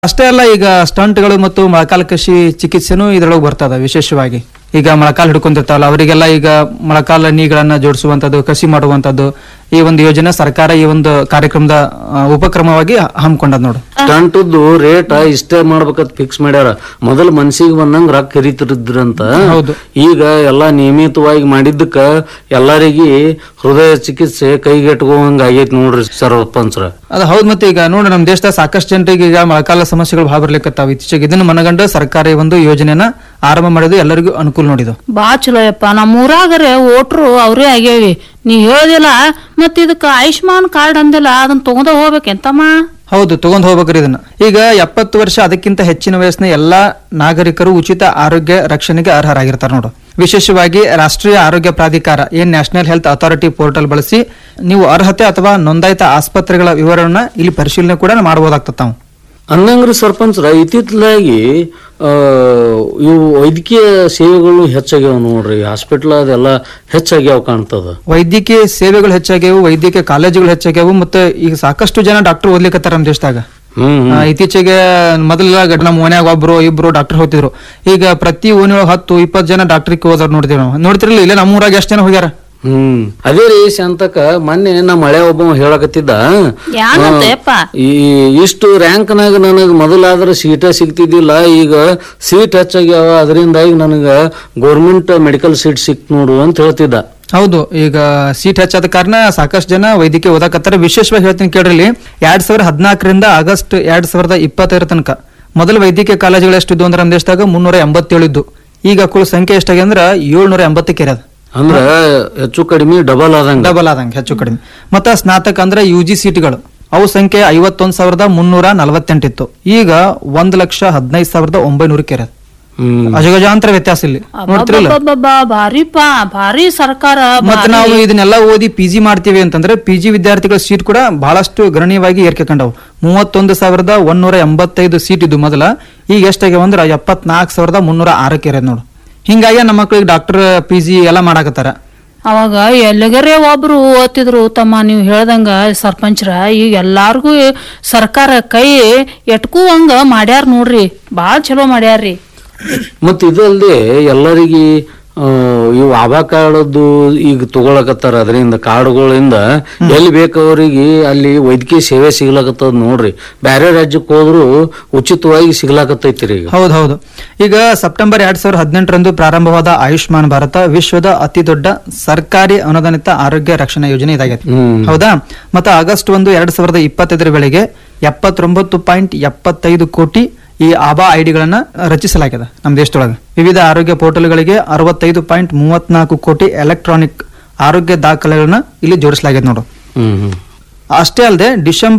ಅಷ್ಟೇ ಅಲ್ಲ ಈಗ ಸ್ಟಂಟ್ಗಳು ಮತ್ತು ಮೊಳಕಾಲ್ ಕೃಷಿ ಚಿಕಿತ್ಸೆನೂ ಇದರೊಳಗೆ ಬರ್ತದ ವಿಶೇಷವಾಗಿ ಈಗ ಮೊಳಕಾಲ್ ಹಿಡ್ಕೊಂಡಿರ್ತಾವಲ್ಲ ಅವರಿಗೆಲ್ಲ ಈಗ ಮೊಳಕಾಲ ನೀಗಳನ್ನ ಜೋಡಿಸುವಂತದ್ದು ಕಸಿ ಮಾಡುವಂತದ್ದು ಈ ಒಂದು ಯೋಜನೆ ಸರ್ಕಾರ ಈ ಒಂದು ಕಾರ್ಯಕ್ರಮದ ಆ, ಉಪಕ್ರಮವಾಗಿ ಹಮ್ಮಿಕೊಂಡದ್ ನೋಡು ಸ್ಟಂಟದ್ದು ರೇಟ್ ಇಷ್ಟೇ ಮಾಡ್ಬೇಕಂತ ಫಿಕ್ಸ್ ಮಾಡ್ಯಾರ ಮೊದಲ ಮನ್ಸಿಗೆ ಬಂದಂಗ ರೊಕ್ಕ ಹಿರಿತಿರಿದ್ರಂತ ಹೌದು. ಈಗ ಎಲ್ಲಾ ನಿಯಮಿತವಾಗಿ ಮಾಡಿದ್ದಕ್ಕ ಎಲ್ಲರಿಗೆ ಹೃದಯ ಚಿಕಿತ್ಸೆ ಕೈಗೆಟ್ಕೋಂಗ ಆಗೈತಿ ನೋಡ್ರಿ ಸರ್ಪಂಚ್ರ ಅದು ಹೌದು ಮತ್ತೆ ಈಗ ನೋಡಿ ನಮ್ಮ ದೇಶದ ಸಾಕಷ್ಟು ಜನರಿಗೆ ಈಗ ಮೊಳಕಾಲ ಸಮಸ್ಯೆಗಳು ಭಾಳ ಬರ್ಲಿಕ್ಕತ್ತಾವ ಇತ್ತೀಚೆಗೆ ಇದನ್ನು ಮನಗಂಡು ಸರ್ಕಾರ ಈ ಒಂದು ಯೋಜನೆನ ಆರಂಭ ಮಾಡಿದ್ದು ಎಲ್ಲರಿಗೂ ಅನುಕೂಲ ನೋಡಿದು ಬಾ ಚಲೋ ಯಪ್ಪ ನಮ್ಮ ಊರಾಗರೆ ಓಟ್ರು ಅವರೇ ಆಗ್ಯಾವಿ ನೀ ಹೇಳ್ದಿಲ್ಲ ಮತ್ ಇದಕ್ಕ ಆಯುಷ್ಮಾನ್ ಕಾರ್ಡ್ ಅಂದಿಲ್ಲ ಅದನ್ನ ತಗೊಂಡ ಹೋಗ್ಬೇಕೆಂತಮ್ಮ ಹೌದು ತಗೊಂಡ್ ಹೋಗ್ಬೇಕ್ರಿ ಇದನ್ನ ಈಗ ಎಪ್ಪತ್ತು ವರ್ಷ ಅದಕ್ಕಿಂತ ಹೆಚ್ಚಿನ ವಯಸ್ಸಿನ ಎಲ್ಲಾ ನಾಗರಿಕರು ಉಚಿತ ಆರೋಗ್ಯ ರಕ್ಷಣೆಗೆ ಅರ್ಹರಾಗಿರ್ತಾರೆ ನೋಡು ವಿಶೇಷವಾಗಿ ರಾಷ್ಟ್ರೀಯ ಆರೋಗ್ಯ ಪ್ರಾಧಿಕಾರ ಏನ್ ನ್ಯಾಷನಲ್ ಹೆಲ್ತ್ ಅಥಾರಿಟಿ ಪೋರ್ಟಲ್ ಬಳಸಿ ನೀವು ಅರ್ಹತೆ ಅಥವಾ ನೋಂದಾಯಿತ ಆಸ್ಪತ್ರೆಗಳ ವಿವರವನ್ನ ಇಲ್ಲಿ ಪರಿಶೀಲನೆ ಕೂಡ ಮಾಡಬಹುದಾಗ್ತದೆ ತಾವು ಅಂದಂಗ್ರಿ ಸರ್ಪಂಚ್ರ ಇತ್ತಿತ್ತಲಾಗಿ ಆ, ಇವು ವೈದ್ಯಕೀಯ ಸೇವೆಗಳು ಹೆಚ್ಚಾಗ್ಯಾವ ನೋಡ್ರಿ ಹಾಸ್ಪಿಟ್ಲ್ ಅದೆಲ್ಲ ಹೆಚ್ಚಾಗ್ಯಾವ ಕಾಣ್ತದ ವೈದ್ಯಕೀಯ ಸೇವೆಗಳು ಹೆಚ್ಚಾಗ್ಯಾವು ವೈದ್ಯಕೀಯ ಕಾಲೇಜುಗಳು ಹೆಚ್ಚಾಗ್ಯಾವು ಮತ್ತೆ ಈಗ ಸಾಕಷ್ಟು ಜನ ಡಾಕ್ಟರ್ ಓದ್ಲಿಕ್ಕತ್ತಾರ ನಮ್ಮ ದೇಶದಾಗ ಹ್ಮ್ ಆ, ಇತ್ತೀಚೆಗೆ ಮೊದಲ ನಮ್ಮ ಮನ್ಯಾಗ ಒಬ್ರು ಇಬ್ರು ಡಾಕ್ಟರ್ ಹೋಗ್ತಿದ್ರು ಈಗ ಪ್ರತಿ ಓಣಿಯೊಳಗೆ ಹತ್ತು ಇಪ್ಪತ್ತು ಜನ ಡಾಕ್ಟರ್ಗೆ ಹೋದ್ರು ನೋಡ್ತೀವಿ ನಾವು ನೋಡ್ತಿರಲಿಲ್ಲ ಇಲ್ಲೇ ನಮ್ಮ ಊರಾಗ ಎಷ್ಟು ಜನ ಹೋಗ್ಯಾರ ಹ್ಮ್ ಅದೇ ರೀ ಶಾಂತಕ ಮೊನ್ನೆ ನಮ್ಮ ಮಳೆ ಒಬ್ಬ ಹೇಳಕತ್ತಿದ್ದ ಯಾನಂತ ಯಪ್ಪ ಈ ಇಷ್ಟು ರ್ಯಾಂಕ್ನಾಗ ನನಗೆ ಮೊದಲಾದ್ರೆ ಸೀಟ ಸಿಗ್ತಿದ್ದಿಲ್ಲ ಈಗ ಸೀಟ್ ಹೆಚ್ಚಾಗ್ಯಾವ ಅದರಿಂದಾಗಿ ನನಗೆ ಗೌರ್ಮೆಂಟ್ ಮೆಡಿಕಲ್ ಸೀಟ್ ಸಿಕ್ತು ನೋಡು ಅಂತ ಹೇಳ್ತಿದ್ದ ಹೌದು ಈಗ ಸೀಟ್ ಹೆಚ್ಚಾದ ಕಾರಣ ಸಾಕಷ್ಟು ಜನ ವೈದ್ಯಕೀಯ ಓದಾಕತ್ತಾರೆ ವಿಶೇಷವಾಗಿ ಹೇಳ್ತೀನಿ ಕೇಳ್ರಿ ಇಲ್ಲಿ ಎರಡ್ ಸಾವಿರದ ಹದಿನಾಲ್ಕರಿಂದ ಆಗಸ್ಟ್ ಎರಡ್ ಸಾವಿರದ ಇಪ್ಪತ್ತೈದರ ತನಕ ಮೊದಲು ವೈದ್ಯಕೀಯ ಕಾಲೇಜುಗಳು ಎಷ್ಟಿದ್ವು ಅಂದ್ರೆ ನಮ್ಮ ದೇಶದಾಗ ಮುನ್ನೂರ ಎಂಬತ್ತೇಳು ಇದ್ದು ಈಗ ಕುಲ್ ಸಂಖ್ಯೆ ಎಷ್ಟಾಗಿ ಅಂದ್ರೆ ಏಳ್ನೂರ ಎಂಬತ್ತಕ್ಕೆ ಇರೋದು ಅಂದ್ರ ಹೆಚ್ಚು ಕಡಿಮೆ ಡಬಲ್ ಆದಂಗ ಡಬಲ್ ಆದಂಗೆ ಹೆಚ್ಚು ಕಡಿಮೆ ಮತ್ತೆ ಸ್ನಾತಕ ಅಂದ್ರೆ ಯು ಜಿ ಸೀಟ್ಗಳು ಅವು ಸಂಖ್ಯೆ ಐವತ್ತೊಂದ್ ಸಾವಿರದ ಮುನ್ನೂರ ನಲವತ್ತೆಂಟಿತ್ತು ಈಗ ಒಂದ್ ಲಕ್ಷ ಹದಿನೈದು ಸಾವಿರದ ಒಂಬೈನೂರಕ್ಕೆ ಇರೋದು ಹ್ಮ್ ಅಜಗಜಾಂತರ ವ್ಯತ್ಯಾಸ ಇಲ್ಲಿ ನೋಡ್ತಿರಲ್ಲ ಅಬ್ಬಬ್ಬಬ್ಬಾ, ಭಾರಿಪಾ ಭಾರಿ ಸರ್ಕಾರ ಮತ್ತೆ ಭಾರಿ- ನಾವು ಇದನ್ನೆಲ್ಲ ಓದಿ ಪಿ ಜಿ ಮಾಡ್ತೀವಿ ಅಂತಂದ್ರೆ ಪಿ ಜಿ ವಿದ್ಯಾರ್ಥಿಗಳ ಸೀಟ್ ಕೂಡ ಬಹಳಷ್ಟು ಗಣನೀಯವಾಗಿ ಏರಿಕೆ ಕಂಡವು ಮೂವತ್ತೊಂದು ಸಾವಿರದ ಒಂದೂರ ಎಂಬತ್ತೈದು ಸೀಟ್ ಇದ್ದು ಮೊದಲ ಈಗ ಎಷ್ಟಾಗ್ಯಾವ ಅಂದ್ರೆ ಎಪ್ಪತ್ನಾಲ್ಕು ಸಾವಿರದ ಮುನ್ನೂರ ಆರಕ್ಕೆ ಇರೋದು ನೋಡು ಹಿಂಗಾಗಿ ನಮ್ಮ ಮಕ್ಳಿಗೆ ಡಾಕ್ಟರ್ ಪಿ ಜಿ ಎಲ್ಲ ಮಾಡಾಕತ್ತಾರ ಅವಾಗ ಎಲ್ಲಿಗರೇ ಒಬ್ರು ಓದ್ತಿದ್ರು ತಮ್ಮ ನೀವು ಹೇಳ್ದಂಗ ಸರ್ಪಂಚ್ರ ಈಗ ಎಲ್ಲಾರ್ಗೂ ಸರ್ಕಾರ ಕೈ ಎಟ್ಕೂ ಹಂಗ ಮಾಡ್ಯಾರ ನೋಡ್ರಿ ಬಾಳ ಚಲೋ ಮಾಡ್ಯಾರ್ರಿ ಮತ್ ಇದಲ್ದೆ ಎಲ್ಲರಿಗೆ ಆ, ಇವು ಆಭಾ ಕಾರ್ಡದ್ದು ಈಗ ತಗೊಳಕತ್ತಾರ ಅದರಿಂದ ಕಾರ್ಡ್ಗಳಿಂದ ಎಲ್ಲಿ ಬೇಕವರಿಗೆ ಅಲ್ಲಿ ವೈದ್ಯಕೀಯ ಸೇವೆ ಸಿಗ್ಲಾಕತ್ತದ ನೋಡ್ರಿ ಬ್ಯಾರೆ ರಾಜ್ಯಕ್ಕೆ ಹೋದ್ರು ಉಚಿತವಾಗಿ ಸಿಗ್ಲಾಕತ್ತೈತ್ರಿ ಈಗ ಹೌದು ಹೌದು ಈಗ ಸೆಪ್ಟೆಂಬರ್ ಎರಡ್ ಸಾವಿರದ ಹದಿನೆಂಟರಂದು ಪ್ರಾರಂಭವಾದ ಆಯುಷ್ಮಾನ್ ಭಾರತ ವಿಶ್ವದ ಅತಿ ದೊಡ್ಡ ಸರ್ಕಾರಿ ಅನುದಾನಿತ ಆರೋಗ್ಯ ರಕ್ಷಣಾ ಯೋಜನೆ ಇದಾಗೈತಿ ಹ್ಮ್ ಹೌದಾ ಮತ್ತೆ ಆಗಸ್ಟ್ ಒಂದು ಎರಡ್ ಸಾವಿರದ ಇಪ್ಪತ್ತೈದರ ವೇಳೆಗೆ ಎಪ್ಪತ್ತೊಂಬತ್ತು ಪಾಯಿಂಟ್ ಎಪ್ಪತ್ತೈದು ಕೋಟಿ ಈ ಆಬಾ ಐಡಿಗಳನ್ನ ರಚಿಸಲಾಗಿದೆ ನಮ್ಮ ದೇಶದೊಳಗೆ ವಿವಿಧ ಆರೋಗ್ಯ ಪೋರ್ಟಲ್ಗಳಿಗೆ ಅರವತ್ತೈದು ಪಾಯಿಂಟ್ ಮೂವತ್ನಾಲ್ಕು ಕೋಟಿ ಎಲೆಕ್ಟ್ರಾನಿಕ್ ಆರೋಗ್ಯ ದಾಖಲೆಗಳನ್ನ ಇಲ್ಲಿ ಜೋಡಿಸಲಾಗಿದೆ ನೋಡು ಹ್ಮ್ ಹ್ಮ್ ಅಷ್ಟೇ ಅಲ್ಲದೆ ಡಿಸೆಂಬರ್